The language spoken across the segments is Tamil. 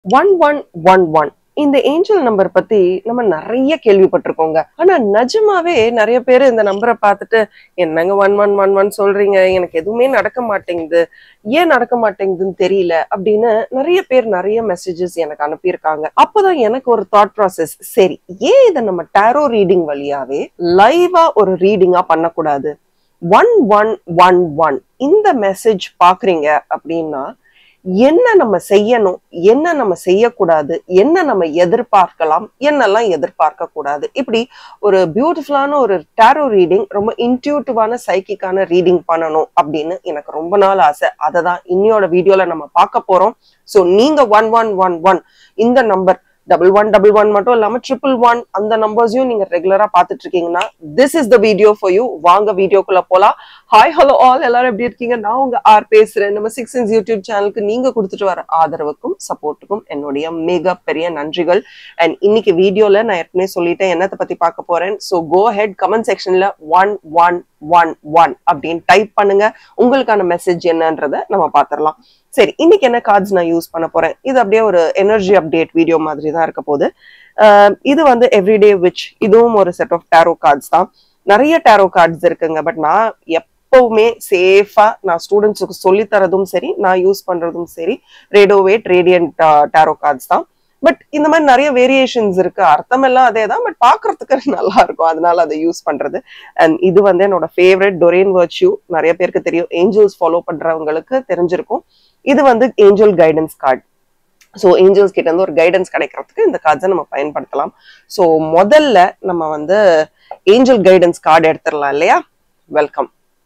ஒன் ஒன் ஒன் ஒன் இந்த ஏஞ்சல் நம்பர் பத்தி நம்ம நிறைய கேள்விப்பட்டிருக்கோங்க ஆனா நிஜமாவே நிறைய பேர் இந்த நம்பரை பார்த்துட்டு என்னங்க ஒன் ஒன் ஒன் ஒன் சொல்றீங்க எனக்கு எதுவுமே நடக்க மாட்டேங்குது ஏன் நடக்க மாட்டேங்குதுன்னு தெரியல அப்படின்னு நிறைய பேர் நிறைய மெசேஜஸ் எனக்கு அனுப்பியிருக்காங்க அப்பதான் எனக்கு ஒரு தாட் ப்ராசஸ் சரி ஏன் இதை நம்ம டேரோ ரீடிங் வழியாவே லைவா ஒரு ரீடிங்கா பண்ணக்கூடாது ஒன் ஒன் ஒன் ஒன் இந்த மெசேஜ் பாக்குறீங்க அப்படின்னா என்ன நம்ம செய்யணும் என்ன நம்ம செய்யக்கூடாது என்ன நம்ம எதிர்பார்க்கலாம் என்னெல்லாம் எதிர்பார்க்க கூடாது இப்படி ஒரு பியூட்டிஃபுல்லான ஒரு டேரோ ரீடிங் ரொம்ப இன்ட்யூட்டிவான சைக்கிக்கான ரீடிங் பண்ணணும் அப்படின்னு எனக்கு ரொம்ப நாள் ஆசை அதை தான் இன்னியோட வீடியோல நம்ம பார்க்க போறோம் ஸோ நீங்க ஒன் ஒன் ஒன் ஒன் இந்த number double one double one மட்டும் இல்லாம ட்ரிபிள் ஒன் அந்த நம்பர்ஸையும் நீங்க ரெகுலரா பார்த்துட்டு இருக்கீங்கன்னா this is the video for you வாங்க வீடியோக்குள்ள போலாம் ஹாய் ஹலோ ஆல் எல்லாரும் எப்படி இருக்கீங்க நான் உங்க ஆர் பேசுறேன் நம்ம சிக்ஸ் இன்ஸ் யூடியூப் சேனலுக்கு நீங்க கொடுத்துட்டு வர ஆதரவுக்கும் சப்போர்ட்டுக்கும் என்னுடைய மிக பெரிய நன்றிகள் அண்ட் இன்னைக்கு வீடியோல நான் ஏற்கனவே சொல்லிட்டேன் என்னத்தை பத்தி பார்க்க போறேன் ஸோ கோ ஹெட் கமெண்ட் செக்ஷன்ல ஒன் ஒன் ஒன் ஒன் அப்படின்னு டைப் பண்ணுங்க உங்களுக்கான மெசேஜ் என்னன்றத நம்ம பார்த்துடலாம் சரி இன்னைக்கு என்ன கார்ட்ஸ் நான் யூஸ் பண்ண போறேன் இது அப்படியே ஒரு எனர்ஜி அப்டேட் வீடியோ மாதிரி தான் இருக்க போகுது அஹ் இது வந்து எவ்ரிடே விச் இதுவும் ஒரு செட் ஆஃப் டேரோ கார்ட்ஸ் தான் நிறைய டேரோ கார்ட்ஸ் இருக்குங்க பட் நான் எப்பவுமே சேஃபா நான் ஸ்டூடெண்ட்ஸுக்கு சொல்லி தரதும் சரி நான் யூஸ் பண்றதும் சரி ரேடோவேட் ரேடியன்ட் டேரோ கார்ட்ஸ் தான் பட் இந்த மாதிரி நிறைய வேரியேஷன்ஸ் இருக்கு அர்த்தம் எல்லாம் அதே தான் பட் பாக்குறதுக்கு நல்லா இருக்கும் அதனால அதை யூஸ் பண்றது அண்ட் இது வந்து என்னோட ஃபேவரட் டொரேன் வர்ச்சியூ நிறைய பேருக்கு தெரியும் ஏஞ்சல்ஸ் ஃபாலோ பண்றவங்களுக்கு தெரிஞ்சிருக்கும் இது வந்து angel guidance card so angels கிட்ட இருந்து ஒரு கைடன்ஸ் கிடைக்கிறதுக்கு இந்த கார்ட்ஸை நம்ம பயன்படுத்தலாம் ஸோ முதல்ல நம்ம வந்து ஏஞ்சல் கைடன்ஸ் கார்டு எடுத்துடலாம் இல்லையா வெல்கம்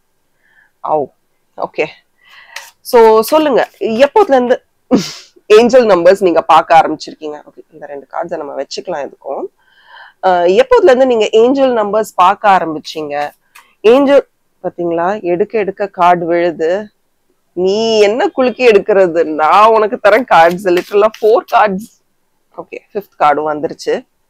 ஓ ஓகே ஸோ சொல்லுங்க எப்போதுல இருந்து ஏஞ்சல் நம்பர்ஸ் நீங்க பார்க்க ஆரம்பிச்சிருக்கீங்க ஓகே இந்த ரெண்டு கார்ட்ஸை நம்ம வச்சுக்கலாம் எதுக்கும் அஹ் எப்போதுல இருந்து நீங்க ஏஞ்சல் நம்பர்ஸ் பார்க்க ஆரம்பிச்சீங்க ஏஞ்சல் பாத்தீங்களா எடுக்க எடுக்க கார்டு விழுது நீ என்ன குலுக்கி எடுக்கிறது நான் உனக்கு தரேன் cards literally four cards okay fifth கார்டும் வந்துருச்சு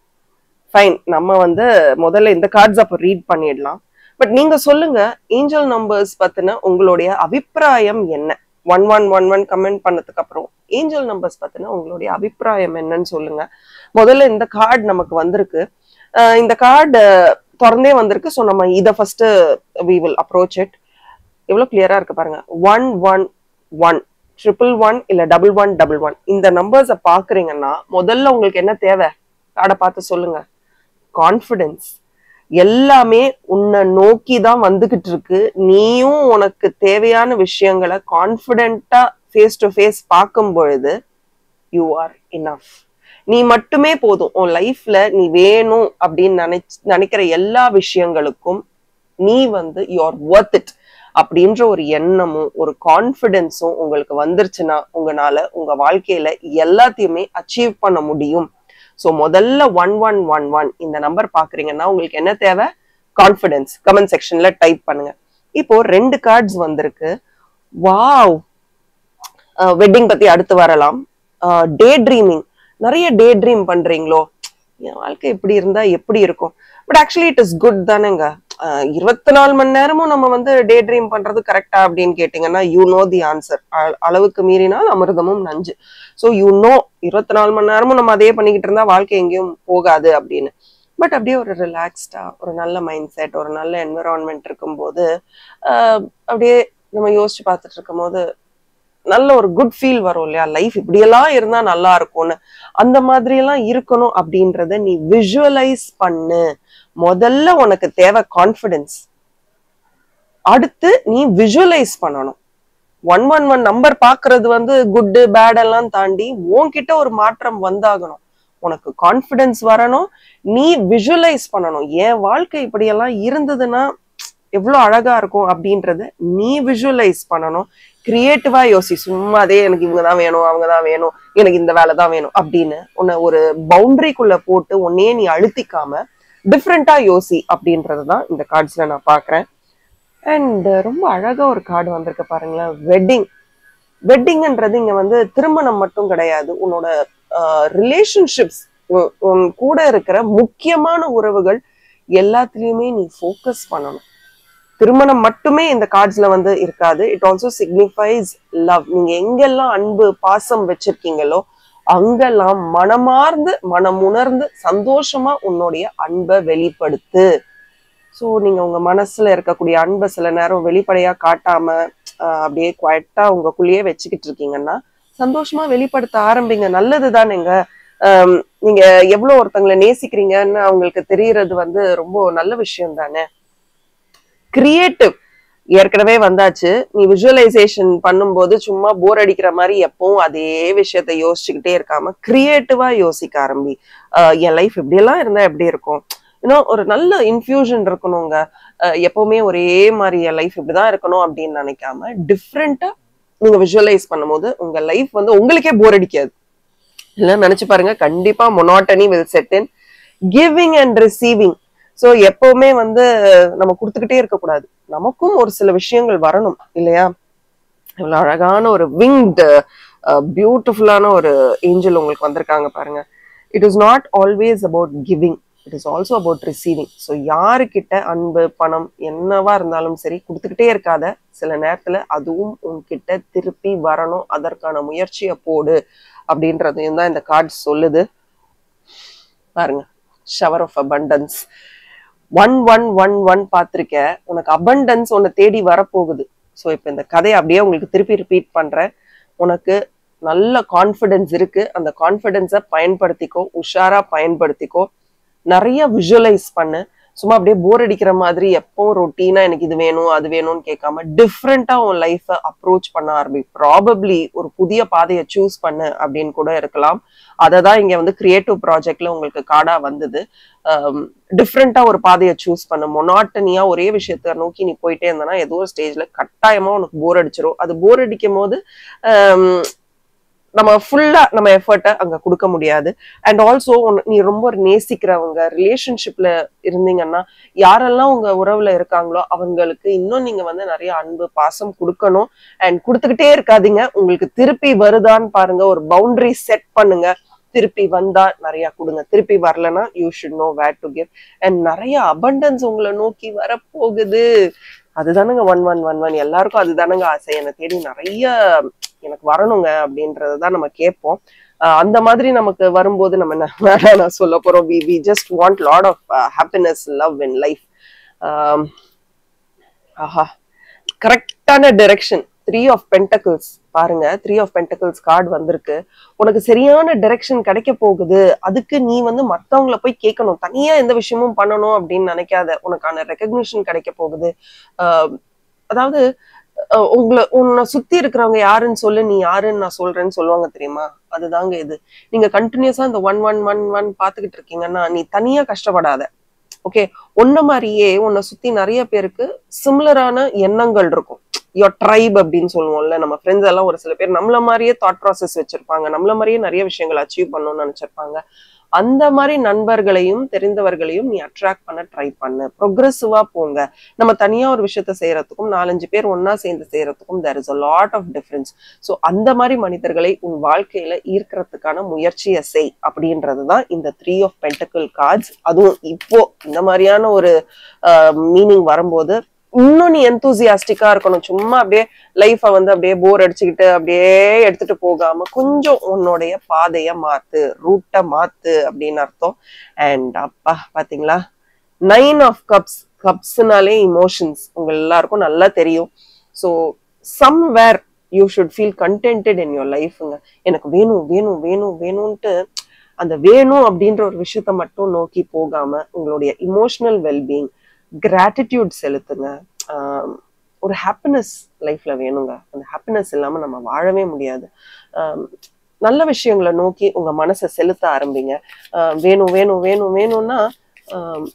ஃபைன் நம்ம வந்து முதல்ல இந்த கார்ட்ஸ் அப்போ ரீட் பண்ணிடலாம் பட் நீங்க சொல்லுங்க ஏஞ்சல் நம்பர்ஸ் பத்தின உங்களுடைய அபிப்பிராயம் என்ன one one one one comment பண்ணதுக்கு அப்புறம் ஏஞ்சல் நம்பர்ஸ் பத்தின உங்களுடைய அபிப்பிராயம் என்னன்னு சொல்லுங்க முதல்ல இந்த கார்டு நமக்கு வந்திருக்கு அஹ் இந்த கார்டு திறந்தே வந்திருக்கு ஸோ நம்ம இதை first we will approach it எவ்வளவு கிளியரா இருக்கு பாருங்க one one one triple one இல்ல டபுள் ஒன் டபுள் ஒன் இந்த நம்பர்ஸை பாக்குறீங்கன்னா முதல்ல உங்களுக்கு என்ன தேவை கார்டை பார்த்து சொல்லுங்க கான்ஃபிடென்ஸ் எல்லாமே உன்னை நோக்கி தான் வந்துகிட்டு இருக்கு நீயும் உனக்கு தேவையான விஷயங்களை கான்ஃபிடென்ட்டா ஃபேஸ் டு ஃபேஸ் பார்க்கும் பொழுது யூ ஆர் இனஃப் நீ மட்டுமே போதும் உன் லைஃப்ல நீ வேணும் அப்படின்னு நினைச் நினைக்கிற எல்லா விஷயங்களுக்கும் நீ வந்து யூ ஆர் ஒர்த் இட் அப்படின்ற ஒரு எண்ணமும் ஒரு கான்ஃபிடென்ஸும் உங்களுக்கு வந்துருச்சுன்னா உங்களால உங்க வாழ்க்கையில எல்லாத்தையுமே அச்சீவ் பண்ண முடியும் ஸோ முதல்ல ஒன் ஒன் ஒன் ஒன் இந்த நம்பர் பாக்குறீங்கன்னா உங்களுக்கு என்ன தேவை கான்ஃபிடென்ஸ் கமெண்ட் செக்ஷன்ல டைப் பண்ணுங்க இப்போ ரெண்டு கார்ட்ஸ் வந்திருக்கு வாவ் வெட்டிங் பத்தி அடுத்து வரலாம் டே ட்ரீமிங் நிறைய டே ட்ரீம் பண்றீங்களோ என் வாழ்க்கை இப்படி இருந்தா எப்படி இருக்கும் but actually it is good தானேங்க இருபத்தி நாலு மணி நேரமும் நம்ம வந்து டே ட்ரீம் பண்றது கரெக்டா அப்படின்னு கேட்டீங்கன்னா யூ நோ தி ஆன்சர் அளவுக்கு மீறினால் அமிர்தமும் நஞ்சு ஸோ யூ நோ இருபத்தி நாலு மணி நேரமும் நம்ம அதே பண்ணிக்கிட்டு இருந்தா வாழ்க்கை எங்கேயும் போகாது அப்படின்னு பட் அப்படியே ஒரு ரிலாக்ஸ்டா ஒரு நல்ல மைண்ட் செட் ஒரு நல்ல என்விரான்மெண்ட் இருக்கும்போது அப்படியே நம்ம யோசிச்சு பார்த்துட்டு இருக்கும் போது நல்ல ஒரு குட் ஃபீல் வரும் இல்லையா லைஃப் இப்படியெல்லாம் இருந்தா நல்லா இருக்கும்னு அந்த மாதிரி எல்லாம் இருக்கணும் அப்படின்றத நீ விஷுவலைஸ் பண்ணு முதல்ல உனக்கு தேவை கான்ஃபிடென்ஸ் அடுத்து நீ விஷுவலைஸ் பண்ணணும் ஒன் ஒன் ஒன் நம்பர் பாக்குறது வந்து குட்டு பேட் எல்லாம் தாண்டி உன்கிட்ட ஒரு மாற்றம் வந்தாகணும் உனக்கு கான்ஃபிடென்ஸ் வரணும் நீ விஷுவலைஸ் பண்ணணும் என் வாழ்க்கை இப்படியெல்லாம் இருந்ததுன்னா எவ்வளவு அழகா இருக்கும் அப்படின்றத நீ விஷுவலைஸ் பண்ணணும் கிரியேட்டிவா யோசி சும்மா அதே எனக்கு இவங்க தான் வேணும் அவங்க தான் வேணும் எனக்கு இந்த வேலை தான் வேணும் அப்படின்னு உன்னை ஒரு பவுண்டரிக்குள்ள போட்டு உன்னையே நீ அழுத்திக்காம டிஃப்ரெண்டா யோசி அப்படின்றது தான் இந்த கார்ட்ஸ்ல நான் பாக்குறேன் அண்ட் ரொம்ப அழகா ஒரு கார்டு வந்திருக்கு பாருங்களேன் வெட்டிங் வெட்டிங்ன்றது இங்க வந்து திருமணம் மட்டும் கிடையாது உன்னோட ரிலேஷன்ஷிப்ஸ் உன் கூட இருக்கிற முக்கியமான உறவுகள் எல்லாத்துலயுமே நீ ஃபோக்கஸ் பண்ணணும் திருமணம் மட்டுமே இந்த கார்ட்ஸ்ல வந்து இருக்காது இட் ஆல்சோ சிக்னிஃபைஸ் லவ் நீங்க எங்கெல்லாம் அன்பு பாசம் வச்சிருக்கீங்களோ அங்கெல்லாம் மனமார்ந்து மனமுணர்ந்து சந்தோஷமா உன்னுடைய அன்பை வெளிப்படுத்து ஸோ நீங்க உங்க மனசுல இருக்கக்கூடிய அன்பை சில நேரம் வெளிப்படையா காட்டாம ஆஹ் அப்படியே குவாய்ட்டா உங்களுக்குள்ளேயே வச்சுக்கிட்டு இருக்கீங்கன்னா சந்தோஷமா வெளிப்படுத்த ஆரம்பிங்க நல்லது தானேங்க ஆம், நீங்க எவ்வளவு ஒருத்தங்களை நேசிக்கிறீங்கன்னு அவங்களுக்கு தெரியறது வந்து ரொம்ப நல்ல விஷயம் தானே கிரியேட்டிவ் ஏற்கனவே வந்தாச்சு நீ விஜுவலைசேஷன் பண்ணும்போது சும்மா போர் அடிக்கிற மாதிரி எப்பவும் அதே விஷயத்த யோசிச்சுக்கிட்டே இருக்காம கிரியேட்டிவா யோசிக்க ஆரம்பி ஆஹ் என் லைஃப் இப்படியெல்லாம் இருந்தா எப்படி இருக்கும் இன்னும் ஒரு நல்ல இன்ஃபியூஷன் இருக்கணுங்க ஆஹ் எப்பவுமே ஒரே மாதிரி என் லைஃப் இப்படிதான் இருக்கணும் அப்படின்னு நினைக்காம டிஃப்ரெண்டா நீங்க விஷுவலைஸ் பண்ணும்போது உங்க லைஃப் வந்து உங்களுக்கே போர் அடிக்காது இல்ல நினைச்சு பாருங்க கண்டிப்பா monotony will set in giving and receiving so எப்பவுமே வந்து நம்ம கொடுத்துக்கிட்டே இருக்கக்கூடாது நமக்கும் ஒரு சில விஷயங்கள் வரணும் இல்லையா இவ்வளவு அழகான ஒரு விங்டு பியூட்டிஃபுல்லான ஒரு ஏஞ்சல் உங்களுக்கு வந்திருக்காங்க பாருங்க it is not always about giving it is also about receiving so யாருக்கிட்ட அன்பு பணம் என்னவா இருந்தாலும் சரி கொடுத்துக்கிட்டே இருக்காத சில நேரத்துல அதுவும் உன்கிட்ட திருப்பி வரணும் அதற்கான முயற்சியை போடு அப்படின்றதையும் தான் இந்த கார்டு சொல்லுது பாருங்க shower of abundance one one one one பார்த்திருக்க உனக்கு abundance உன்னை தேடி வரப்போகுது ஸோ இப்போ இந்த கதையை அப்படியே உங்களுக்கு திருப்பி ரிப்பீட் பண்றேன் உனக்கு நல்ல கான்ஃபிடென்ஸ் இருக்கு அந்த கான்ஃபிடென்ஸை பயன்படுத்திக்கோ உஷாரா பயன்படுத்திக்கோ நிறைய விஷுவலைஸ் பண்ணு சும்மா அப்படியே போர் அடிக்கிற மாதிரி எப்போ ரொட்டீனா எனக்கு இது வேணும் அது வேணும்னு கேட்காம டிஃப்ரெண்டா உன் லைஃப்பை அப்ரோச் பண்ண ஆரம்பி ப்ராபப்ளி ஒரு புதிய பாதையை சூஸ் பண்ணு அப்படின்னு கூட இருக்கலாம் அதை தான் இங்க வந்து கிரியேட்டிவ் ப்ராஜெக்ட்ல உங்களுக்கு கார்டா வந்தது டிஃப்ரெண்டா ஒரு பாதையை சூஸ் பண்ணு மொனாட்டனியா ஒரே விஷயத்த நோக்கி நீ போயிட்டே இருந்தனா ஏதோ ஒரு ஸ்டேஜ்ல கட்டாயமா உனக்கு போர் அடிச்சிரும் அது போர் அடிக்கும் போது ஆம், நம்ம ஃபுல்லா நம்ம எஃபர்ட்டை அங்க கொடுக்க முடியாது அண்ட் ஆல்சோ நீ ரொம்ப ஒரு நேசிக்கிறவங்க ரிலேஷன்ஷிப்ல இருந்தீங்கன்னா யாரெல்லாம் உங்க உறவுல இருக்காங்களோ அவங்களுக்கு இன்னும் நீங்க வந்து நிறைய அன்பு பாசம் கொடுக்கணும் அண்ட் கொடுத்துக்கிட்டே இருக்காதீங்க உங்களுக்கு திருப்பி வருதான்னு பாருங்க ஒரு பவுண்டரி செட் பண்ணுங்க திருப்பி வந்தா நிறைய கொடுங்க திருப்பி வரலனா you should know where to give and நிறைய abundance உங்களை நோக்கி வரப்போகுது அதுதானுங்க ஒன் ஒன் ஒன் ஒன் எல்லாருக்கும் அதுதானுங்க ஆசை என்னை தேடி நிறைய எனக்கு வரணுங்க அப்படின்றத தான் நம்ம கேட்போம் ஆஹ் அந்த மாதிரி நமக்கு வரும்போது நம்ம என்ன வேற நான் சொல்ல போறோம் we we just want lot of happiness love in life ஆஹா கரெக்டான டைரக்ஷன் த்ரீ ஆஃப் பென்டக்கிள்ஸ் பாருங்க த்ரீ ஆஃப் பென்டக்கிள்ஸ் கார்டு வந்திருக்கு உனக்கு சரியான டைரக்ஷன் கிடைக்க போகுது அதுக்கு நீ வந்து மத்தவங்கள போய் கேட்கணும் தனியா எந்த விஷயமும் பண்ணணும் அப்படின்னு நினைக்காத உனக்கான ரெக்கக்னிஷன் கிடைக்க போகுது ஆஹ் அதாவது அஹ் உங்களை உன்னை சுத்தி இருக்கிறவங்க யாருன்னு சொல்லு நீ யாருன்னு நான் சொல்றேன்னு சொல்லுவாங்க தெரியுமா அதுதாங்க இது நீங்க கண்டினியூஸா இந்த ஒன் ஒன் ஒன் ஒன் பாத்துக்கிட்டு இருக்கீங்கன்னா நீ தனியா கஷ்டப்படாத ஓகே உன்ன மாதிரியே உன்னை சுத்தி நிறைய பேருக்கு சிமிலரான எண்ணங்கள் இருக்கும் யோர் ட்ரைப் அப்படின்னு சொல்லுவோம்ல நம்ம ஃப்ரெண்ட்ஸ் எல்லாம் ஒரு சில பேர் நம்மள மாதிரியே தாட் ப்ராசஸ் வச்சிருப்பாங்க நம்மள மாதிரியே நிறைய விஷயங்கள் அச்சீவ் பண்ணணும்னு நினைச்சிருப்பாங்க அந்த மாதிரி நண்பர்களையும் தெரிந்தவர்களையும் நீ அட்ராக்ட் பண்ண ட்ரை பண்ணு ப்ரொக்ரெசிவா போங்க நம்ம தனியா ஒரு விஷயத்த செய்யறதுக்கும் நாலஞ்சு பேர் ஒண்ணா சேர்ந்து செய்யறதுக்கும் there is a lot of difference so அந்த மாதிரி மனிதர்களை உன் வாழ்க்கையில ஈர்க்கறதுக்கான முயற்சியை செய் அப்படின்றது தான் இந்த த்ரீ ஆஃப் பென்டக்கிள் கார்ட்ஸ் அதுவும் இப்போ இந்த மாதிரியான ஒரு மீனிங் வரும்போது இன்னும் நீ எந்தூசியாஸ்டிக்கா இருக்கணும் சும்மா அப்படியே லைஃபை வந்து அப்படியே போர் அடிச்சுக்கிட்டு அப்படியே எடுத்துட்டு போகாம கொஞ்சம் உன்னுடைய பாதைய மாத்து ரூட்டை மாத்து அப்படின்னு அர்த்தம் அண்ட் அப்பா பாத்தீங்களா நைன் ஆஃப் கப்ஸ் கப்ஸ்னாலே இமோஷன்ஸ் உங்க எல்லாருக்கும் நல்லா தெரியும் so somewhere you should feel contented in your லைஃப்ங்க எனக்கு வேணும் வேணும் வேணும் வேணும்ன்ட்டு அந்த வேணும் அப்படின்ற ஒரு விஷயத்த மட்டும் நோக்கி போகாம உங்களுடைய இமோஷனல் வெல்பீயிங் கிராட்டிடியூட் செலுத்துங்க ஆஹ் ஒரு ஹாப்பினஸ் லைஃப்ல வேணுங்க அந்த ஹாப்பினஸ் இல்லாம நம்ம வாழவே முடியாது ஆஹ் நல்ல விஷயங்களை நோக்கி உங்க மனசை செலுத்த ஆரம்பிங்க ஆஹ் வேணும் வேணும் வேணும் வேணும்னா ஆஹ்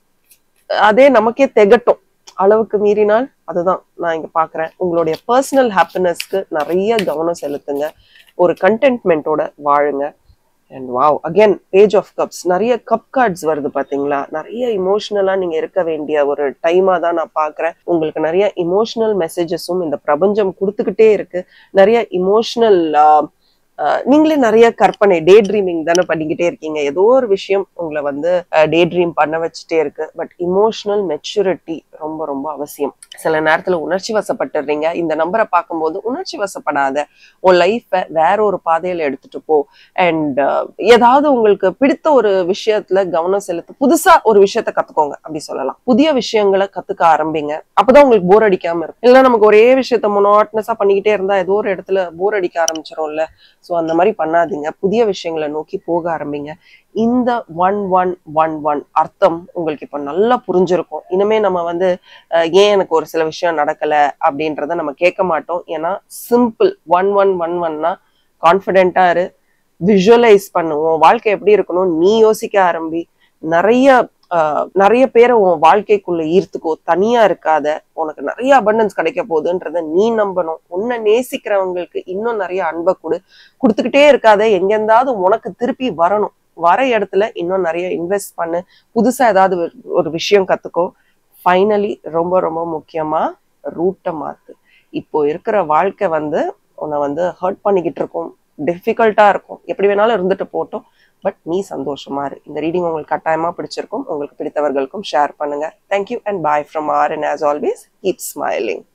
அதே நமக்கே திகட்டும் அளவுக்கு மீறினால் அதுதான் நான் இங்க பாக்குறேன் உங்களுடைய பர்சனல் ஹாப்பினஸ்க்கு நிறைய கவனம் செலுத்துங்க ஒரு கண்டென்ட்மெண்ட்டோட வாழுங்க and wow again page of cups நிறைய கப் கார்ட்ஸ் வருது பாத்தீங்களா நிறைய இமோஷனலா நீங்க இருக்க வேண்டிய ஒரு டைமா தான் நான் பாக்குறேன் உங்களுக்கு நிறைய இமோஷனல் மெசேஜஸும் இந்த பிரபஞ்சம் கொடுத்துக்கிட்டே இருக்கு நிறைய இமோஷனல் நீங்களே நிறைய கற்பனை டே ட்ரீமிங் தானே பண்ணிக்கிட்டே இருக்கீங்க ஏதோ ஒரு விஷயம் உங்களை வந்து டே ட்ரீம் பண்ண வச்சுட்டே இருக்கு பட் இமோஷனல் மெச்சூரிட்டி ரொம்ப ரொம்ப அவசியம் சில நேரத்துல உணர்ச்சி வசப்பட்டுறீங்க இந்த நம்பரை பார்க்கும்போது உணர்ச்சி வசப்படாத உன் லைஃப்பை வேற ஒரு பாதையில எடுத்துட்டு போ அண்ட் ஏதாவது உங்களுக்கு பிடித்த ஒரு விஷயத்துல கவனம் செலுத்து புதுசா ஒரு விஷயத்த கத்துக்கோங்க அப்படி சொல்லலாம் புதிய விஷயங்களை கத்துக்க ஆரம்பிங்க அப்பதான் உங்களுக்கு போர் அடிக்காம இருக்கும் இல்ல நமக்கு ஒரே விஷயத்த மொனாட்னஸா பண்ணிக்கிட்டே இருந்தா ஏதோ ஒரு இடத்துல போர் அடிக்க ஆரம்பிச்சிரும்ல சோ அந்த மாதிரி பண்ணாதீங்க புதிய விஷயங்களை நோக்கி போக ஆரம்பிங்க இந்த ஒன் ஒன் ஒன் ஒன் அர்த்தம் உங்களுக்கு இப்ப நல்லா புரிஞ்சிருக்கும் இனிமே நம்ம வந்து அஹ், ஏன் எனக்கு ஒரு சில விஷயம் நடக்கல அப்படின்றத நம்ம கேட்க மாட்டோம் ஏன்னா சிம்பிள் ஒன் ஒன் ஒன் ஒன்னா கான்ஃபிடென்ட்டா இரு விஷுவலைஸ் பண்ணுவோம் வாழ்க்கை எப்படி இருக்கணும் நீ யோசிக்க ஆரம்பி நிறைய ஆஹ், நிறைய பேரை உன் வாழ்க்கைக்குள்ள ஈர்த்துக்கோ தனியா இருக்காத உனக்கு நிறைய அபண்டன்ஸ் கிடைக்க போகுதுன்றத நீ நம்பணும் உன்னை நேசிக்கிறவங்களுக்கு இன்னும் நிறைய அன்பை கொடு கொடுத்துக்கிட்டே இருக்காத எங்கெந்தாவது உனக்கு திருப்பி வரணும் வர இடத்துல இன்னும் நிறைய இன்வெஸ்ட் பண்ணு புதுசா ஏதாவது ஒரு- ஒரு விஷயம் கத்துக்கோ ஃபைனலி ரொம்ப ரொம்ப முக்கியமா ரூட்டை மாத்து இப்போ இருக்கிற வாழ்க்கை வந்து உன்னை வந்து ஹர்ட் பண்ணிக்கிட்டு இருக்கும் டிஃபிகல்ட்டா இருக்கும் எப்படி வேணாலும் இருந்துட்டு போட்டோம் பட் நீ சந்தோஷமா இரு இந்த ரீடிங் உங்களுக்கு கட்டாயமா பிடிச்சிருக்கும் உங்களுக்கு பிடித்தவர்களுக்கும் ஷேர் பண்ணுங்க thank you and bye from R and as always keep smiling